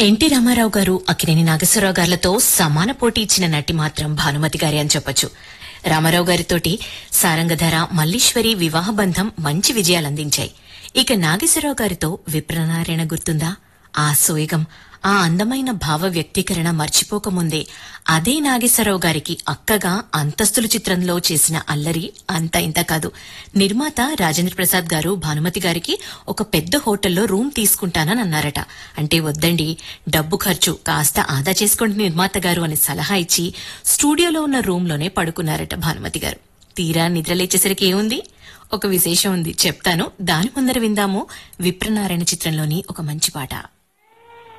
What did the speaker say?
NT Ramarao గారు అక్కినేని నాగేశ్వరరావు గారులతో సమాన పోటీ ఇచ్చిన నటి మాత్రం భానుమతి గారి అని చెప్పొచ్చు రామారావు గారితోటి సారంగధర మల్లీశ్వరి వివాహ బంధం మంచి విజయాలందించాయి ఇక నాగేశ్వరరావు గారితో విప్రనారాయణ గుర్తుందా ఆ సోయగం ఆ అందమైన భావ వ్యక్తీకరణ మర్చిపోకముందే అదే నాగేశ్వరరావు గారికి అక్కగా అంతస్తులు చిత్రంలో చేసిన అల్లరి అంత ఇంత కాదు నిర్మాత రాజేంద్ర ప్రసాద్ గారు భానుమతి గారికి ఒక పెద్ద హోటల్లో రూమ్ తీసుకుంటానని అన్నారట అంటే వద్దండి డబ్బు ఖర్చు కాస్త ఆదా చేసుకోండి నిర్మాత గారు అని సలహా ఇచ్చి స్టూడియోలో ఉన్న రూంలోనే పడుకున్నారట భానుమతి గారు తీరా నిద్రలేచేసరికి ఏముంది ఒక విశేషం ఉంది చెప్తాను దాని ముందర విందాము విప్రనారాయణ చిత్రంలోని ఒక మంచి పాట